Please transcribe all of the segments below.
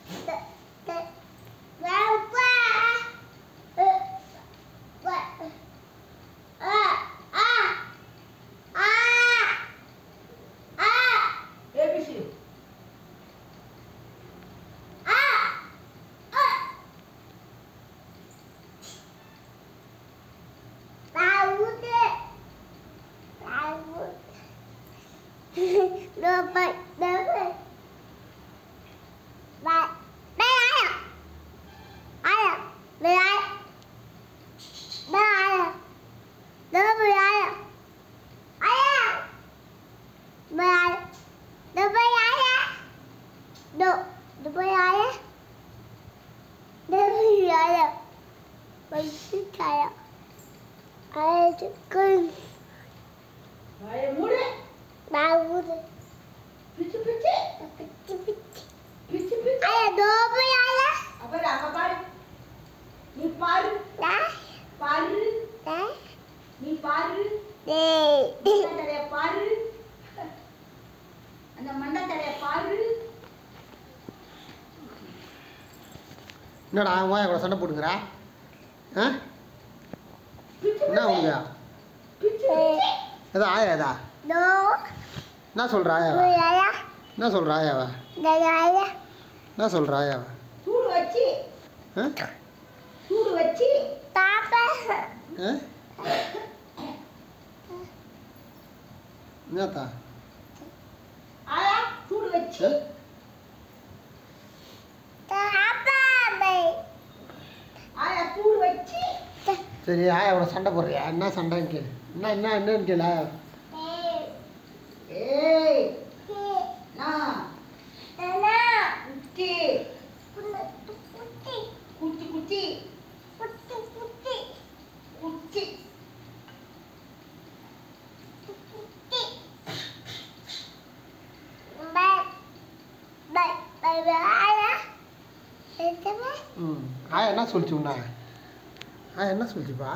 ABC வாயை மூடு பிச்சு பிச்சு பிச்சு பிச்சு அப்புறம் அங்க பாரு நீ பாரு பாரு நீ பாரு மண்டை தலைய பாரு அந்த மண்டை தலைய பாரு என்னடா வாய கூட சண்டை போட்டுக்கிறா ஆ பிச்சு என்ன உனக்கு பிச்சு எதா ஆயா எதா என்ன சொல்கிற ஆயாவா என்ன சொல்கிற ஆயாவா என்ன சொல்கிற ஆயாவா சூடு வச்சு ஆ சூடு வச்சு ஆ என்னத்தா ஆயா சூடு வச்சு ஆயா சூடு வச்சு சரி ஆயாவோட சண்டை போடுறியா என்ன சண்டைன்னு கேளு என்ன என்ன என்னன்னு கேளு ஆயா ஏய் நான் குச்சி குச்சி குச்சி குச்சி ம் ஆயா என்ன சொல்லிச்சு உன்ன ஆயா என்ன சொல்லிச்சுப்பா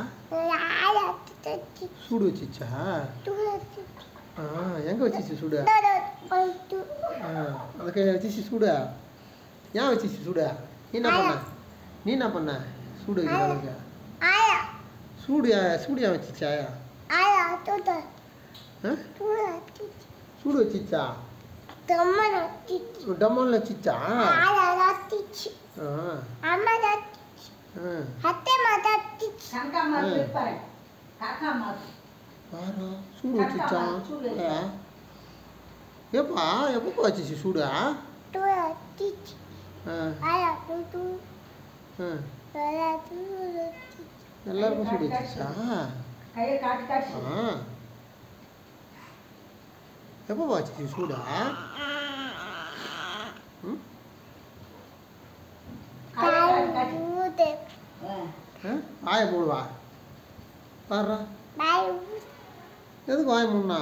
சூடு வச்சிச்சா ஆ எங்கே வச்சிச்சு சூடு ஆ அந்த கையில் வச்சிச்சு சூடு ஏன் வச்சிச்சு சூடு நீ என்ன பண்ண நீ என்ன பண்ண சூடு வைக்கிற அளவுக்கு சூடு ஏன் சூடு ஏன் வச்சிச்சு ஆயா ஆ சூடு வச்சிச்சா டம்மால் வச்சிச்சா ஆ ஆ சங்கா மாசு இருப்பாரு காக்கா மாசு பாரா சூடு வச்சிச்சா ஆ ஏப்பா எப்பப்பா வச்சிச்சு சூடு ஆ ஆ ஆ எல்லாருக்கும் சூடு வச்சிச்சா கையை காட்டி காட்டி ஆ எப்போ வச்சிச்சு சூடா ம் கையை காட்டி காட்டி ஆ. ஆ வாயை மூடுவா பாடுறா எதுக்கு வாயை மூடனா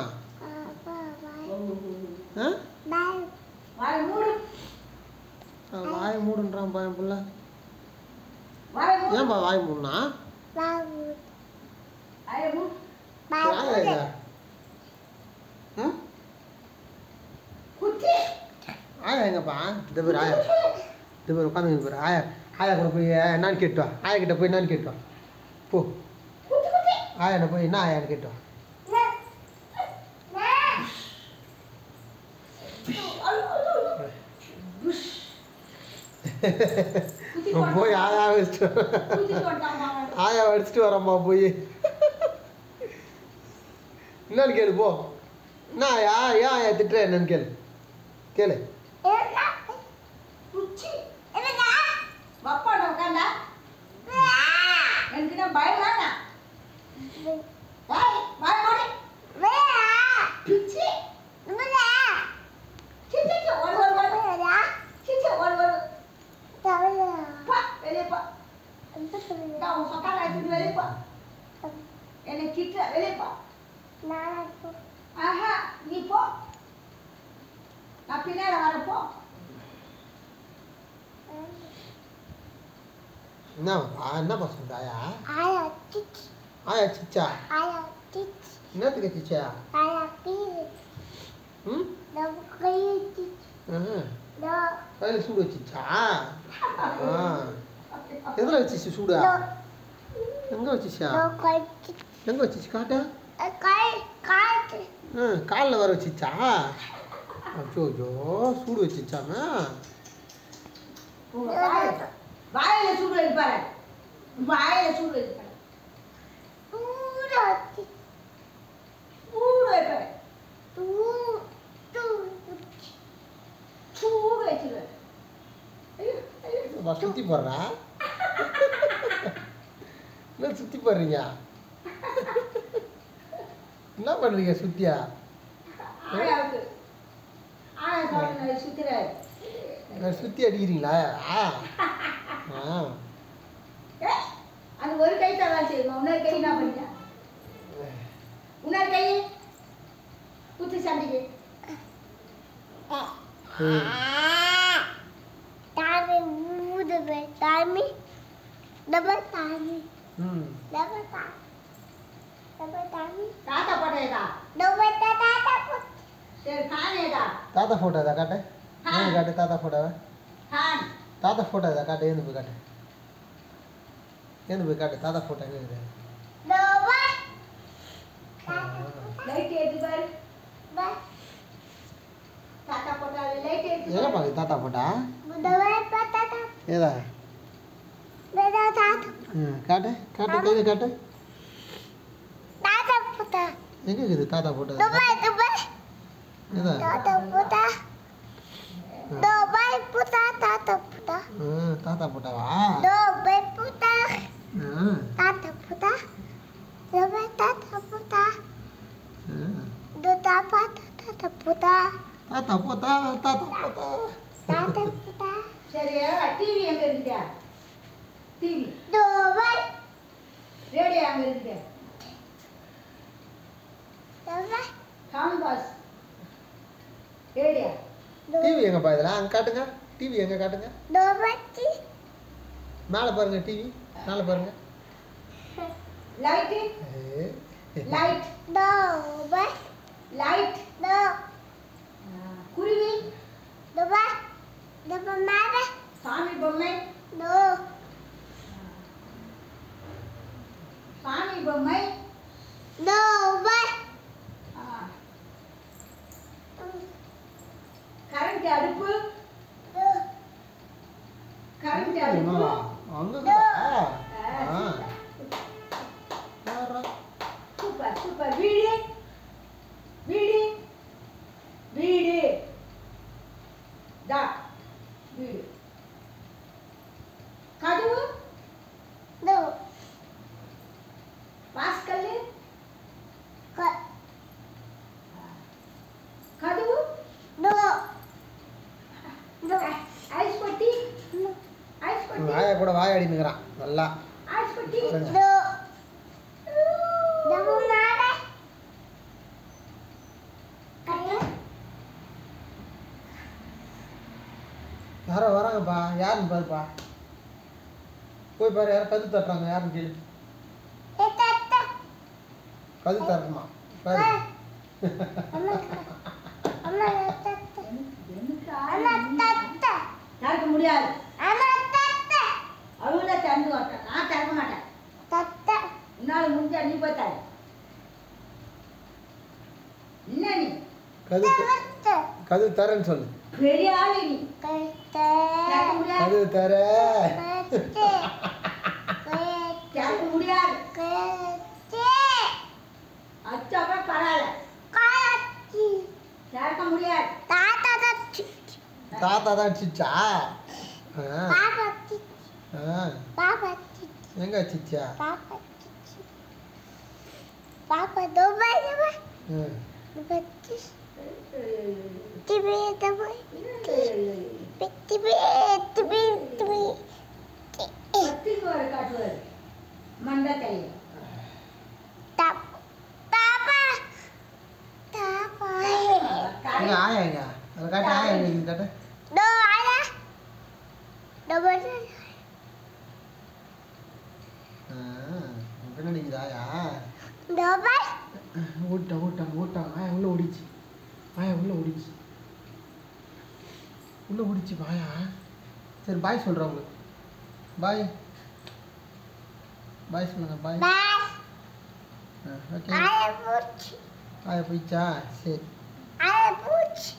ஆ வாயை மூடு ஆ, வாயை மூடுன்றான் பையன் புள்ள வாயை மூடு ஏன்பா வாயை மூடனா வாயை மூடு வாயை எங்க? ஆ குச்சி ஆயா எங்கப்பா இந்த பேர் ஆயா இந்த பேர் உட்காந்து பேர் ஆயா ஆயா கூட போய் என்னன்னு கேட்டு வா ஆயா கிட்ட போய் என்னன்னு கேட்டு வா போ குச்சி குச்சி ஆயாட்ட போய் என்ன ஆயான்னு கேட்டு வா போய் ஆயா வச்சுட்டு ஆயா அடிச்சுட்டு வரம்மா போய் என்னன்னு கேளு போ என்ன ஆயா ஏன் ஆயா திட்டுற என்னன்னு கேளு கேளு வப்பாட உட்காந்தா எனக்கு நான் பயம் வேணாம் வாய் வாய் மூடி பிச்சி சி சி சி ஓடு ஓடு ஓடு சி சி ஓடு ஓடு பா வெளியே பா நான் உன் சொக்கா எடுத்துட்டு வெளியே பா என்னை திட்டுற வெளியே பா ஆஹா நீ போ நான் பின்னால வரப்போ என்னப்பா என்னப்பா சொல்ற ஆயா ஆயா சிச்சா என்னத்துக்கு சிச்சா ம் ஆஹா. கையில் சூடு வச்சிச்சா ஆ எதில் வச்சிச்சு சூடா எங்கே வச்சிச்சா எங்கே வச்சிச்சு காட்டு ஆ காலில் வர வச்சிச்சா அச்சோ ஐயோ சூடு வச்சிச்சாமே உங்க வாயில வாயில சூடு வைப்பாரு வாயில சூடு வைப்பாரு சூடு வைப்பாரு சூடு வச்சிருவாரு ஐயோ, ஐயோ. வா சுற்றி போடுறா என்ன சுற்றி போடுறீங்க என்ன பண்ணுறீங்க சுத்தியா ஆயாவுக்கு ஆயா சொல்ல சுத்துறாரு சுற்றி அடிக்கிறீங்களா ஆ ஆ ஏ, அது ஒரு கை தான் வேலை செய்யுமா இன்னொரு கை என்ன பண்ணிட்டா இன்னொரு கை குத்து சண்டைக்கு ம். ம் தாத்தா போட்டேதா சரி காணேதா தாத்தா ஃபோட்டோ இதை காட்டு ஏன்னு காட்டு தாத்தா ஃபோட்டோவை கான் தாத்தா ஃபோட்டோ இதை காட்டு ஏந்து போய் காட்டு ஏந்து போய் காட்டு தாத்தா ஃபோட்டோ எங்கே இருக்குது லைட் ஏத்து பாரு தாத்தா போட்டாரு லைட் ஏத்து எங்கே பாக்கு தாத்தா ஃபோட்டா ஏதா ம் காட்டு காட்டு கையில் காட்டு எங்கே இருக்குது தாத்தா ஃபோட்டோ ஏதா ம் தாத்தா ஃபோட்டோவா ம் ம். தாத்தா போத்தா தாத்தா போத்தா சரி டிவி எங்க இருக்குதா டிவி ரேடியோ அங்க இருக்குது சவுண்ட் பாஸ் ரேடியோ டிவி எங்கப்பா இதில் அங்கே காட்டுங்க டிவி எங்கே காட்டுங்க மேலே பாருங்க டிவி மேலே பாருங்க லைட் ஏ. லைட் லைட் குருவி சாமி பொம்மை சாமி பொம்மை கரண்ட் அடுப்பு கரண்ட் அடுப்பு என்னவா? அங்க இருக்குதா? ஆ. பாருடா. சூப்பர் சூப்பர் வீடு வீடு வீடு தா வீடு கதவு வாஸ்கல்லு கதவு ஐஸ் பட்டி ஐஸ் பட்டி வாயை கூட வாயாடினுக்கிறான் நல்லா ஐஸ் பட்டி பாருங்க. யாரோ வராங்கப்பா யாருன்னு பாருப்பா போய் பாரு யாரும் கது தட்டுறாங்க யாருன்னு கேளு கது தரணுமா பாரு திறக்க முடியாது அவங்கள திறந்து வரட்டேன் நான் திறக்க மாட்டேன் உன்னால முடிஞ்சா நீ போய் தர என்ன நீ கது த- கது தரேன்னு சொல்லு பெரிய ஆளு நீ திறக்க முடியாது கது தர திறக்க முடியாது அச்சாப்பா பரவாயில்ல திறக்க முடியாது தாத்தா தான் அடிச்சிச்சா ஆ ஆ எங்க அடிச்சிச்சா Papa, давай, давай. ம் Бачиш. Тебе давай. Тебе, тебе, тебе. பத்துக்கு ஒரு காட்டுவார் மண்டை கையில் Tap. Papa. Papa. எங்க ஆயா எங்க அதை காட்டு ஆயா எங்க இது காட்டு Do ada. Do ada. ஆ, உன் பின்னாடி இருக்குது ஆயா Do ada. ஓட்டாங்க ஓட்டாங்க ஓட்டாங்க ஆயா உள்ள ஓடிச்சு ஆயா உள்ள ஓடிச்சு உள்ள பிடிச்சி பாயா சரி பாய் சொல்கிறேன் உங்களுக்கு பாய் பாய் சொல்லுங்க பாய் பாய் ஓகே ஆய பூச்சி ஆயா போயிடுச்சா சரி ஆய பூச்சி